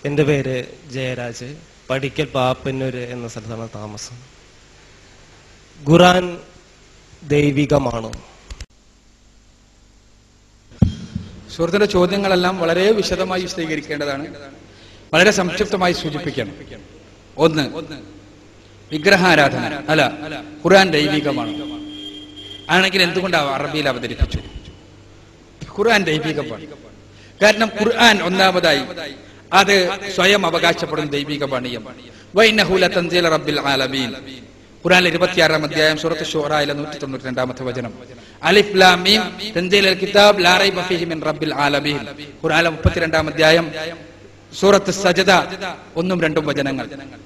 എൻ്റെ പേര് ജയരാജ് പടിക്കൽ പാപ്പന്നൂര് എന്ന സ്ഥലത്താണ് താമസം ഖുറാൻ ദൈവികമാണോ സുഹൃത്തിന്റെ ചോദ്യങ്ങളെല്ലാം വളരെ വിശദമായി വിശദീകരിക്കേണ്ടതാണ് വളരെ സംക്ഷിപ്തമായി സൂചിപ്പിക്കണം ഒന്ന് വിഗ്രഹാരാധന അല്ല ഖുർആൻ ദൈവികമാണ് ആണെങ്കിൽ എന്തുകൊണ്ടാണ് അറബിയിൽ അവതരിപ്പിച്ചു ഖുർആൻ ദൈവികമാണ് കാരണം ഖുർആൻ ഒന്നാമതായി അത് സ്വയം അവകാശപ്പെടുന്ന ദൈവിക പണിയം വൈനഹുല തൻസീല റബ്ബിൽ ആലമീൻ ഖുർആൻ ഇരുപത്തിയാറാം അധ്യായം സൂറത്ത് ഷുറായിലെ നൂറ്റി തൊണ്ണൂറ്റി രണ്ടാമത്തെ വചനം അലിഫ് ലാം മീം തൻസീൽ കിതാബ് ലാ റൈബ ഫീഹി മിൻ റബ്ബിൽ ആലമീൻ ഖുർആനിലെ മുപ്പത്തിരണ്ടാം അധ്യായം സൂറത്ത് സജദ ഒന്നും രണ്ടും വചനങ്ങൾ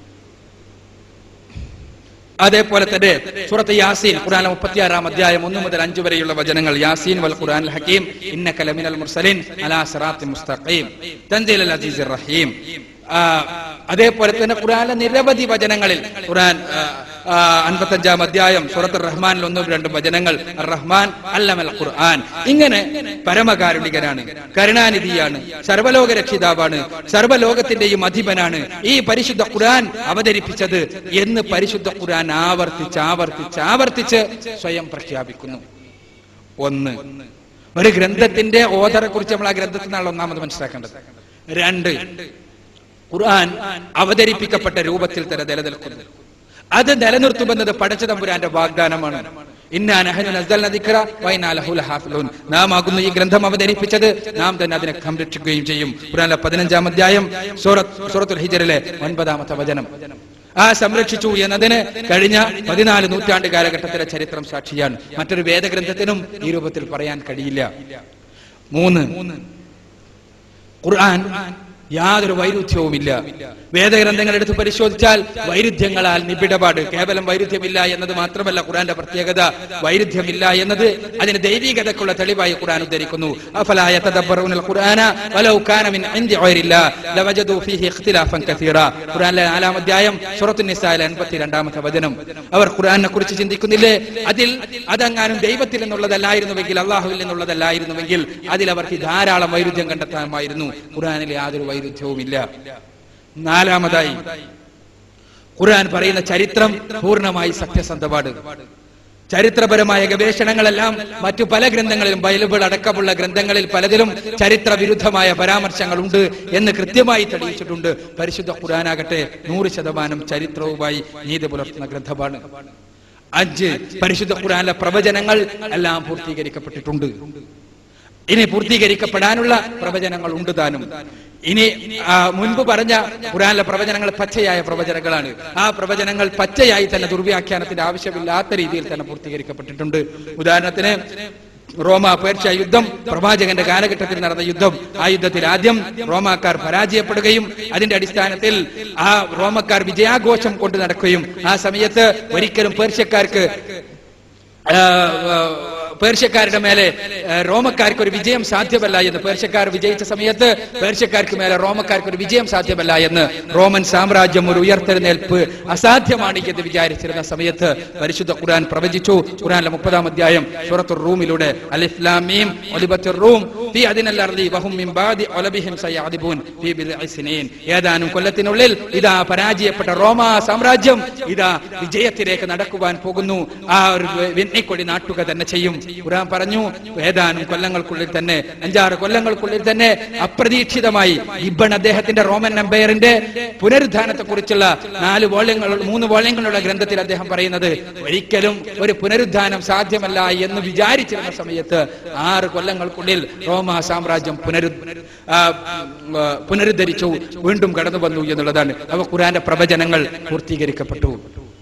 അതേപോലെ തന്നെ സൂറത്ത് യാസീൻ ഖുർആൻ മുപ്പത്തിയാറാം അധ്യായം ഒന്ന് മുതൽ അഞ്ച് വരെയുള്ള വചനങ്ങൾ യാസീൻ വൽ ഖുർആൻ ഹക്കീം ഇന്ന കലമിനൽ മുർസലിൻ അലാ സിറാത്തി മുസ്തഖീം തൻസീൽ അൽ അസീസ് റഹീം ആ, അതേപോലെ തന്നെ ഖുർആനിലെ നിരവധി വചനങ്ങളിൽ ഖുർആൻ ആ, ആ, അൻപത്തഞ്ചാം അധ്യായം സൂറത്ത് റഹ്മാനിൽ ഒന്നും രണ്ടും വചനങ്ങൾ റഹ്മാൻ അല്ലമൽ ഖുർആൻ ഇങ്ങനെ പരമകാരുണികനാണ് കരുണാനിധിയാണ് സർവലോക രക്ഷിതാവാണ് സർവലോകത്തിന്റെയും അധിപനാണ് ഈ പരിശുദ്ധ ഖുർആൻ അവതരിപ്പിച്ചത് എന്ന് പരിശുദ്ധ ഖുർആൻ ആവർത്തിച്ച് ആവർത്തിച്ച് ആവർത്തിച്ച് സ്വയം പ്രഖ്യാപിക്കുന്നു ഒന്ന് ഒരു ഗ്രന്ഥത്തിന്റെ ഓതറെ കുറിച്ച് നമ്മൾ ആ ഗ്രന്ഥത്തിൽ നിന്നാണ് ഒന്നാമത് മനസ്സിലാക്കേണ്ടത് രണ്ട് ഖുർആൻ അവതരിപ്പിക്കപ്പെട്ട രൂപത്തിൽ തന്നെ നിലനിൽക്കുന്നു അത് നിലനിർത്തുമെന്നത് പടച്ച തമ്പുരാന്റെ വാഗ്ദാനമാണ് ഇന്നാ നഹ്നു നസ്സൽന ദിക്റ വ ഇന്നാ ലഹു ലഹാഫിളൂൻ. നാം ആകുന്നു ഈ ഗ്രന്ഥം അവതരിപ്പിച്ചത് നാം തന്നെ അതിനെ സംരക്ഷിക്കുകയും ചെയ്യും ഖുർആനിലെ പതിനഞ്ചാം അധ്യായം സൂറത്ത് സൂറത്തുൽ ഹിജറിലെ ഒൻപതാമത്തെ വചനം ആ സംരക്ഷിച്ചു എന്നതിന് കഴിഞ്ഞ പതിനാല് നൂറ്റാണ്ട് കാലഘട്ടത്തിലെ ചരിത്രം സാക്ഷിയാണ് മറ്റൊരു വേദഗ്രന്ഥത്തിനും ഈ രൂപത്തിൽ പറയാൻ കഴിയില്ല മൂന്ന് ഖുർആൻ യാതൊരു വൈരുദ്ധ്യവുമില്ല വേദഗ്രന്ഥങ്ങൾ എടുത്ത് പരിശോധിച്ചാൽ വൈരുദ്ധ്യങ്ങളാൽ നിബിഡപാട് കേവലം വൈരുദ്ധ്യമില്ല എന്നത് മാത്രമല്ല ഖുർആന്റെ പ്രത്യേകത വൈരുദ്ധ്യമില്ല എന്നത് അതിന് ദൈവികതക്കുള്ള തെളിവായി ഖുർആൻ ഉദ്ധരിക്കുന്നു അഫലായ തദബ്ബറൂനൽ ഖുർആന വലൗ കാന മിൻ ഇൻദി ഗൈരില്ലാ ലവജദു ഫീഹി ഇഖ്തിലാഫൻ കസീറ ഖുർആനിലെ നാലാം അധ്യായം സൂറത്തുൻ നിസായിലെ 82ാമത്തെ വചനം അവർ ഖുർആനെ കുറിച്ച് ചിന്തിക്കുന്നില്ലേ അതിൽ അതെങ്ങാനും ദൈവത്തിൽ നിന്നുള്ളതല്ലായിരുന്നുവെങ്കിൽ അള്ളാഹുവിൽ നിന്നുള്ളതല്ലായിരുന്നുവെങ്കിൽ അതിൽ അവർക്ക് ധാരാളം വൈരുദ്ധ്യം കണ്ടെത്താമായിരുന്നു ഖുർആനിൽ യാതൊരു വൈരുദ്ധ്യവുമില്ല നാലാമതായി ഖുർആൻ പറയുന്ന ചരിത്രം പൂർണ്ണമായി സത്യസന്ധമാണ് ചരിത്രപരമായ ഗവേഷണങ്ങളെല്ലാം മറ്റു പല ഗ്രന്ഥങ്ങളിലും ബൈബിൾ അടക്കമുള്ള ഗ്രന്ഥങ്ങളിൽ പലതിലും ചരിത്ര വിരുദ്ധമായ പരാമർശങ്ങളുണ്ട് എന്ന് കൃത്യമായി തെളിയിച്ചിട്ടുണ്ട് പരിശുദ്ധ ഖുർആനാകട്ടെ നൂറ് ശതമാനം ചരിത്രവുമായി നീതി പുലർത്തുന്ന ഗ്രന്ഥമാണ് അഞ്ച് പരിശുദ്ധ ഖുർആനിലെ പ്രവചനങ്ങൾ എല്ലാം പൂർത്തീകരിക്കപ്പെട്ടിട്ടുണ്ട് ഇനി പൂർത്തീകരിക്കപ്പെടാനുള്ള പ്രവചനങ്ങൾ ഉണ്ട് താനും ഇനി ആ, മുൻപ് പറഞ്ഞ ഖുറാനിലെ പ്രവചനങ്ങൾ പച്ചയായ പ്രവചനങ്ങളാണ് ആ പ്രവചനങ്ങൾ പച്ചയായി തന്നെ ദുർവ്യാഖ്യാനത്തിന്റെ ആവശ്യമില്ലാത്ത രീതിയിൽ തന്നെ പൂർത്തീകരിക്കപ്പെട്ടിട്ടുണ്ട് ഉദാഹരണത്തിന് റോമ പേർഷ്യ യുദ്ധം പ്രവാചകന്റെ കാലഘട്ടത്തിൽ നടന്ന യുദ്ധം ആ യുദ്ധത്തിൽ ആദ്യം റോമാക്കാർ പരാജയപ്പെടുകയും അതിന്റെ അടിസ്ഥാനത്തിൽ ആ റോമക്കാർ വിജയാഘോഷം കൊണ്ട് നടക്കുകയും ആ സമയത്ത് ഒരിക്കലും പേർഷ്യക്കാർക്ക് ആ, ആ, പേർഷ്യക്കാരുടെ മേലെ ആ, റോമക്കാർക്ക് ഒരു വിജയം സാധ്യമല്ല എന്ന് പേർഷ്യക്കാർ വിജയിച്ച സമയത്ത് പേർഷ്യക്കാർക്ക് മേലെ റോമക്കാർക്ക് ഒരു വിജയം സാധ്യമല്ല എന്ന് റോമൻ സാമ്രാജ്യം ഒരു ഉയർത്തെഴുന്നേൽപ്പ് അസാധ്യമാണ് എന്ന് വിചാരിച്ചിരുന്ന സമയത്ത് പരിശുദ്ധ ഖുർആൻ പ്രവചിച്ചു ഖുർആനിലെ മുപ്പതാം അധ്യായം സൂറത്തുർ റൂമിലൂടെ അലിഫ്ലാമീം ഒലിബത്തുർ റൂം ഫീ അതിനൽ അർദി വഹും മിൻ ബാദി ഒലബിഹിം സയാദിബൂൻ ഫീ ബിദ്ഇ സിനീൻ ഏതാനും കൊല്ലത്തിനുള്ളിൽ ഇതാ പരാജയപ്പെട്ട റോമ സാമ്രാജ്യം ഇതാ വിജയത്തിലേക്ക് നടക്കുവാൻ പോകുന്നു ആ ഒരു വെണ്ണിക്കൊടി നാട്ടുക തന്നെ ചെയ്യും ഖുർആൻ പറഞ്ഞു ഏതാനും കൊല്ലങ്ങൾക്കുള്ളിൽ തന്നെ അഞ്ചാറ് കൊല്ലങ്ങൾക്കുള്ളിൽ തന്നെ അപ്രതീക്ഷിതമായി ഇബൺ അദ്ദേഹത്തിന്റെ റോമൻ എംപയറിന്റെ പുനരുദ്ധാനത്തെ കുറിച്ചുള്ള നാല് വോള്യങ്ങൾ മൂന്ന് വോള്യങ്ങളുള്ള ഗ്രന്ഥത്തിൽ അദ്ദേഹം പറയുന്നത് ഒരിക്കലും ഒരു പുനരുദ്ധാനം സാധ്യമല്ല എന്ന് വിചാരിച്ചിരുന്ന സമയത്ത് ആറ് കൊല്ലങ്ങൾക്കുള്ളിൽ റോമ സാമ്രാജ്യം പുനരു ആ, ഉം, ആ, പുനരുദ്ധരിച്ചു വീണ്ടും കടന്നു വന്നു എന്നുള്ളതാണ് അവ ഖുറാന്റെ പ്രവചനങ്ങൾ പൂർത്തീകരിക്കപ്പെട്ടു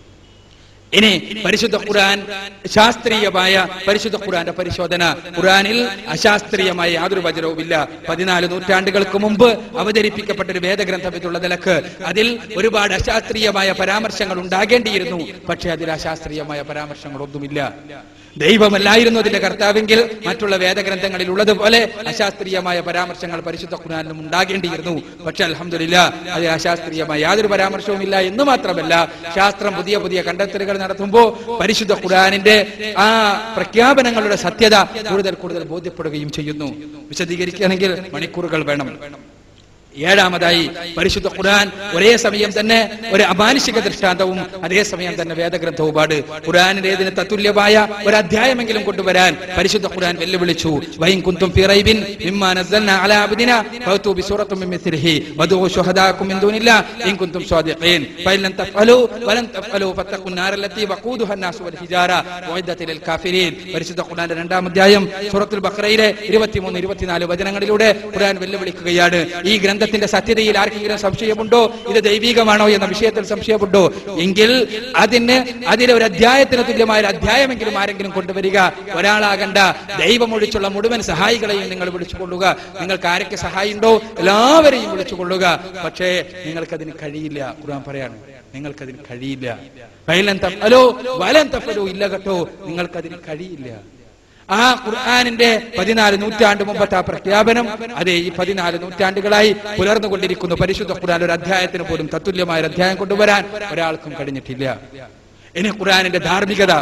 ഇനി പരിശുദ്ധ ഖുർആൻ ശാസ്ത്രീയമായ പരിശുദ്ധ ഖുർആന്റെ പരിശോധന ഖുർആനിൽ അശാസ്ത്രീയമായ യാതൊരു വചനവുമില്ല പതിനാല് നൂറ്റാണ്ടുകൾക്ക് മുമ്പ് അവതരിപ്പിക്കപ്പെട്ട ഒരു വേദഗ്രന്ഥം എന്നുള്ള നിലക്ക് അതിൽ ഒരുപാട് അശാസ്ത്രീയമായ പരാമർശങ്ങൾ ഉണ്ടാകേണ്ടിയിരുന്നു പക്ഷെ അതിൽ അശാസ്ത്രീയമായ പരാമർശങ്ങളൊന്നുമില്ല ദൈവമല്ലായിരുന്നു അതിന്റെ കർത്താവെങ്കിൽ മറ്റുള്ള വേദഗ്രന്ഥങ്ങളിൽ ഉള്ളതുപോലെ അശാസ്ത്രീയമായ പരാമർശങ്ങൾ പരിശുദ്ധ ഖുർആനിലും ഉണ്ടാകേണ്ടിയിരുന്നു പക്ഷെ അലഹമില്ല അത് അശാസ്ത്രീയമായ യാതൊരു പരാമർശവും ഇല്ല എന്ന് മാത്രമല്ല ശാസ്ത്രം പുതിയ പുതിയ കണ്ടെത്തലുകൾ നടത്തുമ്പോൾ പരിശുദ്ധ ഖുർആനിന്റെ ആ പ്രഖ്യാപനങ്ങളുടെ സത്യത കൂടുതൽ കൂടുതൽ ബോധ്യപ്പെടുകയും ചെയ്യുന്നു വിശദീകരിക്കുകയാണെങ്കിൽ മണിക്കൂറുകൾ വേണം ഏഴാമതായി പരിശുദ്ധ ഖുർആൻ ഒരേ സമയം തന്നെ ഒരു അമാനുഷിക ദൃഷ്ടാന്തവും അതേ സമയം തന്നെ വേദഗ്രന്ഥവുമാണ് ഖുർആനിലേതിന് തത്തുല്യമായ ഒരു അധ്യായമെങ്കിലും കൊണ്ടുവരാൻ പരിശുദ്ധ ഖുർആൻ വെല്ലുവിളിച്ചു വൈൻ കുന്തും ഫി റൈബിൻ മിമ്മാ നസ്സൽനാ അലാ അബ്ദിനാ ഫഅതു ബിസൂറത്തും മിൻ മിസ്ലിഹി വദൂ ശുഹദാക്കും മിൻ ദൂനില്ലാ ഇൻ കുന്തും സ്വാദിഖീൻ ഫഇൻ ലം തഫ്അലൂ വലൻ തഫ്അലൂ ഫത്തഖുൻ നാര അല്ലത്തി വഖൂദുഹാ الناس والحجاره ഉഇദ്ദത്ത് ലിൽ കാഫിരീൻ പരിശുദ്ധ ഖുർആന്റെ രണ്ടാം അധ്യായം സൂറത്തുൽ ബഖറയിലെ 23 24 വചനങ്ങളിലൂടെ ഖുർആൻ വെല്ലുവിളിക്കുകയാണ് ഈ ഗ്രന്ഥത്തിന്റെ സത്യതയിൽ ആർക്കെങ്കിലും സംശയമുണ്ടോ ഇത് ദൈവികമാണോ എന്ന വിഷയത്തിൽ സംശയമുണ്ടോ എങ്കിൽ അതിന് അതിലെ ഒരു അധ്യായത്തിന് തുല്യമായ ഒരു അധ്യായമെങ്കിലും ആരെങ്കിലും കൊണ്ടുവരിക ഒരാളാകണ്ട ദൈവമൊഴിച്ചുള്ള മുഴുവൻ സഹായികളെയും നിങ്ങൾ വിളിച്ചുകൊള്ളുക നിങ്ങൾക്ക് ആരൊക്കെ സഹായിണ്ടോ എല്ലാവരെയും വിളിച്ചുകൊള്ളുക പക്ഷേ നിങ്ങൾക്കതിന് കഴിയില്ല ഖുർആൻ പറയാണ് നിങ്ങൾക്കതിന് കഴിയില്ല ഫൈലൻ തഫ്അലൂ വലൻ തഫ്അലൂ ഇല്ല കേട്ടോ നിങ്ങൾക്കതിന് കഴിയില്ല ആ ഖുർആാനിന്റെ പതിനാല് നൂറ്റാണ്ട് മുമ്പത്തെ ആ പ്രഖ്യാപനം അതെ ഈ പതിനാല് നൂറ്റാണ്ടുകളായി പുലർന്നുകൊണ്ടിരിക്കുന്നു പരിശുദ്ധ ഖുർആൻ ഒരു അധ്യായത്തിന് പോലും തത്തുല്യമായ ഒരു അധ്യായം കൊണ്ടുവരാൻ ഒരാൾക്കും കഴിഞ്ഞിട്ടില്ല ഇനി ഖുർആാനിന്റെ ധാർമ്മികത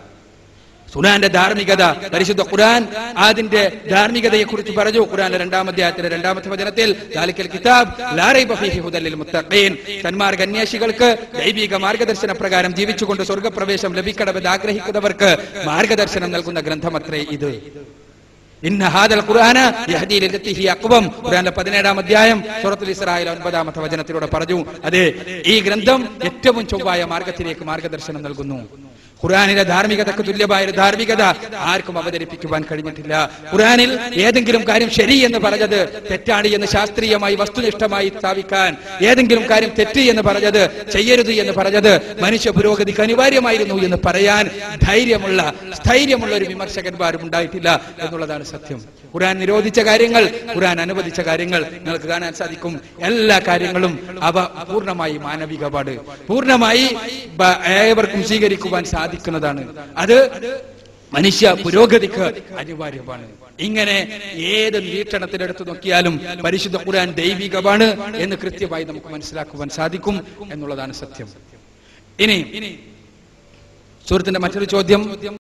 സുനാന്റെ ധാർമ്മികത പരിശുദ്ധ ഖുർആൻ അതിന്റെ ധാർമ്മികതയെ കുറിച്ച് പറഞ്ഞു ഖുർആന്റെ രണ്ടാം അധ്യായത്തിന്റെ രണ്ടാമത്തെ വചനത്തിൽ ദാലിക്കൽ കിതാബ് ലാ റൈബ ഫീഹി ഹുദൽ ലിൽ മുത്തഖീൻ സന്മാർഗ അന്വേഷികൾക്ക് ദൈവിക മാർഗദർശന പ്രകാരം ജീവിച്ചുകൊണ്ട് സ്വർഗപ്രവേശം ലഭിക്കണമെന്ന് ആഗ്രഹിക്കുന്നവർക്ക് മാർഗദർശനം നൽകുന്ന ഗ്രന്ഥമത്രേ ഇത് ഇന്ന ഹാദൽ ഖുർആന യഹ്ദി ലില്ലത്തി ഹി അഖ്വം ഖുർആന്റെ 17 അധ്യായം സൂറത്തുൽ ഇസ്രായേൽ ഒൻപതാമത്തെ വചനത്തിലൂടെ പറഞ്ഞു അതെ ഈ ഗ്രന്ഥം ഏറ്റവും ചൊവ്വായ മാർഗത്തിലേക്ക് മാർഗദർശനം നൽകുന്നു ഖുർആനിലെ ധാർമ്മികതക്ക് തുല്യമായ ഒരു ധാർമ്മികത ആർക്കും അവതരിപ്പിക്കുവാൻ കഴിഞ്ഞിട്ടില്ല ഖുർആനിൽ ഏതെങ്കിലും കാര്യം ശരി എന്ന് പറഞ്ഞത് തെറ്റാണ് എന്ന് ശാസ്ത്രീയമായി വസ്തുനിഷ്ഠമായി സ്ഥാപിക്കാൻ ഏതെങ്കിലും കാര്യം തെറ്റ് എന്ന് പറഞ്ഞത് ചെയ്യരുത് എന്ന് പറഞ്ഞത് മനുഷ്യ പുരോഗതിക്ക് അനിവാര്യമായിരുന്നു എന്ന് പറയാൻ ധൈര്യമുള്ള സ്ഥൈര്യമുള്ള ഒരു വിമർശകന്മാരും ഉണ്ടായിട്ടില്ല എന്നുള്ളതാണ് സത്യം ഖുർആൻ നിരോധിച്ച കാര്യങ്ങൾ ഖുർആൻ അനുവദിച്ച കാര്യങ്ങൾ നിങ്ങൾക്ക് കാണാൻ സാധിക്കും എല്ലാ കാര്യങ്ങളും അവ പൂർണ്ണമായി മാനവികപാട് പൂർണ്ണമായി ബ- ഏവർക്കും സ്വീകരിക്കുവാൻ സാധിക്കുന്നതാണ് അത് മനുഷ്യ പുരോഗതിക്ക് അനിവാര്യമാണ് ഇങ്ങനെ ഏത് വീക്ഷണത്തിലെടുത്ത് നോക്കിയാലും പരിശുദ്ധ ഖുർആൻ ദൈവികമാണ് എന്ന് കൃത്യമായി നമുക്ക് മനസ്സിലാക്കുവാൻ സാധിക്കും എന്നുള്ളതാണ് സത്യം ഇനി സുഹൃത്തിന്റെ മറ്റൊരു ചോദ്യം